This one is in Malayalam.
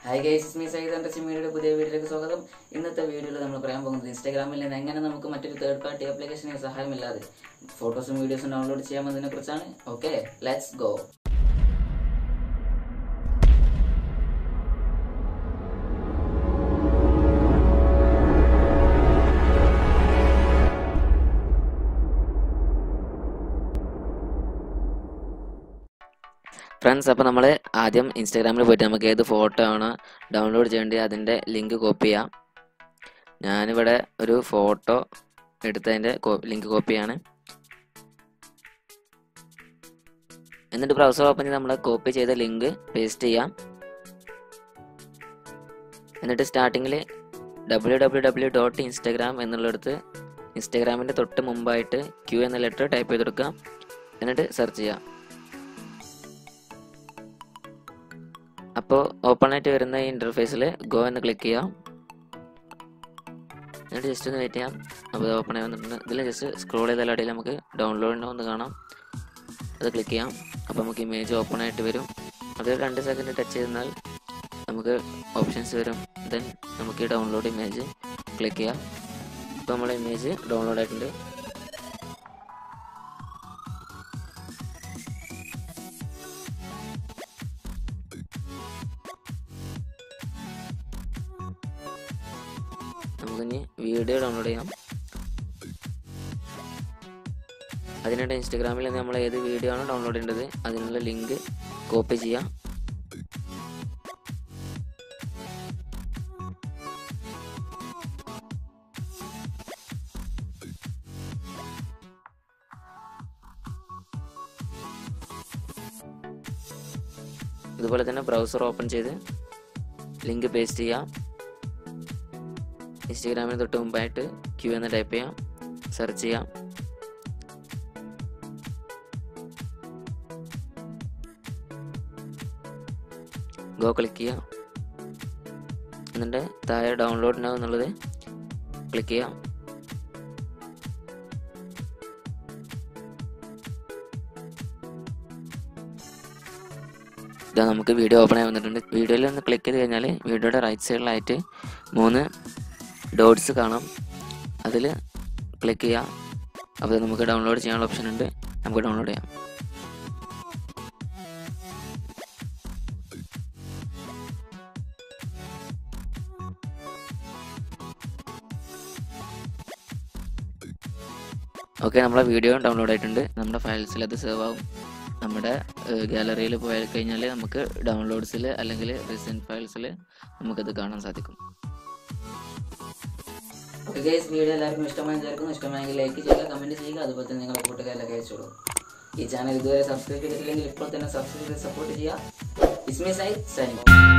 ഹായ് ഗൈസ് മീ സൈഡ് എൻ്റെ സിമ്മിയുടെ പുതിയ വീഡിയോയിലേക്ക് സ്വാഗതം ഇന്നത്തെ വീഡിയോയിൽ നമ്മൾ പറയാൻ പോകുന്നത് ഇൻസ്റ്റാഗ്രാമിൽ നിന്ന് എങ്ങനെ നമുക്ക് മറ്റൊരു തേർഡ് പാർട്ടി ആപ്ലിക്കേഷനെ സഹായമില്ലാതെ ഫോട്ടോസും വീഡിയോസും ഡൗൺലോഡ് ചെയ്യാമെന്നതിനെ കുറിച്ചാണ് ഓക്കെ ലെറ്റ്സ് ഗോ ഫ്രണ്ട്സ് അപ്പോൾ നമ്മൾ ആദ്യം ഇൻസ്റ്റാഗ്രാമിൽ പോയിട്ട് നമുക്ക് ഏത് ഫോട്ടോ ആണ് ഡൗൺലോഡ് ചെയ്യേണ്ടത് അതിൻ്റെ ലിങ്ക് കോപ്പി ചെയ്യാം ഞാനിവിടെ ഒരു ഫോട്ടോ എടുത്തതിൻ്റെ ലിങ്ക് കോപ്പിയാണ് എന്നിട്ട് ബ്രൗസർ ഓപ്പൺ ചെയ്ത് നമ്മൾ കോപ്പി ചെയ്ത ലിങ്ക് പേസ്റ്റ് ചെയ്യാം എന്നിട്ട് സ്റ്റാർട്ടിങ്ങിൽ W W W dot Instagram എന്നുള്ളിടത്ത് ഇൻസ്റ്റാഗ്രാമിൻ്റെ തൊട്ട് മുമ്പായിട്ട് ക്യൂ എന്ന ലെറ്റർ ടൈപ്പ് ചെയ്തെടുക്കാം എന്നിട്ട് സെർച്ച് ചെയ്യാം അപ്പോൾ ഓപ്പൺ ആയിട്ട് വരുന്ന ഈ ഇൻ്റർഫേസിൽ ഗോ എന്ന് ക്ലിക്ക് ചെയ്യാം എന്നിട്ട് ജസ്റ്റ് ഒന്ന് വെയിറ്റ് ചെയ്യാം അപ്പോൾ ഓപ്പൺ ആയി വന്നിട്ടുണ്ട് ഇതിൽ ജസ്റ്റ് സ്ക്രോൾ ചെയ്താൽ അടിയിൽ നമുക്ക് ഡൗൺലോഡ് ഒന്ന് കാണാം അത് ക്ലിക്ക് ചെയ്യാം അപ്പോൾ നമുക്ക് ഇമേജ് ഓപ്പൺ ആയിട്ട് വരും അത് രണ്ട് സെക്കൻഡ് ടച്ച് ചെയ്താൽ നമുക്ക് ഓപ്ഷൻസ് വരും ദെൻ നമുക്ക് ഈ ഡൗൺലോഡ് ഇമേജ് ക്ലിക്ക് ചെയ്യാം ഇപ്പോൾ നമ്മുടെ ഇമേജ് ഡൗൺലോഡ് ആയിട്ടുണ്ട് നമുക്കിനി വീഡിയോ ഡൗൺലോഡ് ചെയ്യാം അതിനായിട്ട് ഇൻസ്റ്റഗ്രാമിൽ നമ്മൾ ഏത് വീഡിയോ ആണോ ഡൗൺലോഡ് ചെയ്യേണ്ടത് അതിനുള്ള ലിങ്ക് കോപ്പി ചെയ്യാം ഇതുപോലെ തന്നെ ബ്രൗസർ ഓപ്പൺ ചെയ്ത് ലിങ്ക് പേസ്റ്റ് ചെയ്യാം ഇൻസ്റ്റഗ്രാമിന് തൊട്ട് മുമ്പായിട്ട് ക്യൂ എന്ന് ടൈപ്പ് ചെയ്യാം സെർച്ച് ചെയ്യാം ഗോ ക്ലിക്ക് ചെയ്യാം എന്നിട്ട് താഴെ ഡൗൺലോഡ് നൗ എന്നുള്ളത് ക്ലിക്ക് ചെയ്യാം ഇതാ നമുക്ക് വീഡിയോ ഓപ്പൺ ആയി വന്നിട്ടുണ്ട് വീഡിയോയിൽ ഒന്ന് ക്ലിക്ക് ചെയ്ത് കഴിഞ്ഞാൽ വീഡിയോയുടെ റൈറ്റ് സൈഡിലായിട്ട് മൂന്ന് ഡോട്ട്സ് കാണാം അതിൽ ക്ലിക്ക് ചെയ്യാം അപ്പോൾ നമുക്ക് ഡൗൺലോഡ് ചെയ്യാനുള്ള ഓപ്ഷൻ ഉണ്ട് നമുക്ക് ഡൗൺലോഡ് ചെയ്യാം ഓക്കെ നമ്മളെ വീഡിയോ ഡൗൺലോഡ് ആയിട്ടുണ്ട് നമ്മുടെ ഫയൽസിൽ അത് സേവ് ആവും നമ്മുടെ ഗാലറിയിൽ പോയി കഴിഞ്ഞാൽ നമുക്ക് ഡൗൺലോഡ്സിൽ അല്ലെങ്കിൽ റീസെൻറ്റ് ഫയൽസിൽ നമുക്കത് കാണാൻ സാധിക്കും ഓക്കെ ഗൈസ് വീഡിയോ എല്ലാവർക്കും ഇഷ്ടമായി ചേർക്കുന്നു ഇഷ്ടമായെങ്കിൽ ലൈക്ക് ചെയ്യുക കമൻറ്റ് ചെയ്യുക അതുപോലെ തന്നെ നിങ്ങളുടെ കൂട്ടുകാരിലൊക്കെ അയച്ചോളൂ ഈ ചാനൽ ഇതുവരെ സബ്സ്ക്രൈബ് ചെയ്തിട്ടില്ലെങ്കിൽ ഇപ്പോൾ തന്നെ സബ്സ്ക്രൈബ് ചെയ്ത് സപ്പോർട്ട് ചെയ്യുക ഇസ്മി സൈ സൈനിങ്